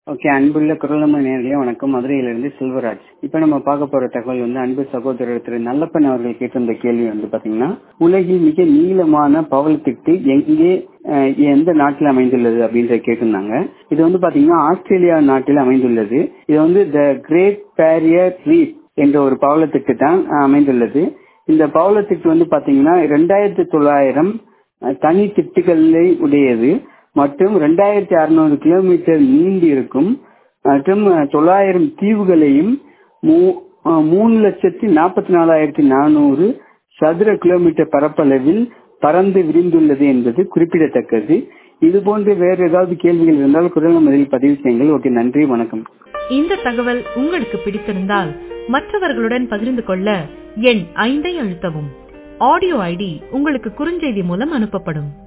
okay அன்புள்ள குரலம்மை நேர்களே வணக்கம் மதுரையிலிருந்து செல்வராஜ் இப்ப நம்ம பார்க்க போற தகவல் வந்து அன்பு சகோதரர் திரு நல்லப்பன் அவர்கள் கேட்டிருந்த கேள்வி வந்து பாத்தீங்கன்னா உலகில் மிக நீளமான பவளத்திட்டு எங்கே அஹ், எந்த நாட்டில் அமைந்துள்ளது அப்படின்ற கேட்டிருந்தாங்க இது வந்து பாத்தீங்கன்னா ஆஸ்திரேலியா நாட்டில் அமைந்துள்ளது இது வந்து த கிரேட் பேரியர் ரீப் என்ற ஒரு பவளத்திட்டு தான் அஹ், அமைந்துள்ளது இந்த பவளத்திட்டு வந்து பாத்தீங்கன்னா ரெண்டாயிரத்தி தொள்ளாயிரம் அஹ், தனி திட்டுகளை உடையது மற்றும் ரெண்டாயிரத்தி அறுநூறு கிலோமீட்டர் நீண்டு இருக்கும் மற்றும் அஹ், தொள்ளாயிரம் தீவுகளையும் மூ- அஹ், மூணு லட்சத்தி நாற்பத்தி நாலாயிரத்தி நானூறு சதுர கிலோமீட்டர் பரப்பளவில் பறந்து விரிந்துள்ளது என்பது குறிப்பிடத்தக்கது இது போன்று வேறு ஏதாவது கேள்விகள் இருந்தால் குரல் மதில் பதிவு செய்யுங்கள் ஓகே நன்றி வணக்கம் இந்த தகவல் உங்களுக்கு பிடித்திருந்தால் மற்றவர்களுடன் பகிர்ந்து கொள்ள எண் ஐந்தை அழுத்தவும் ஆடியோ ஐடி உங்களுக்கு குறுஞ்செய்தி மூலம் அனுப்பப்படும்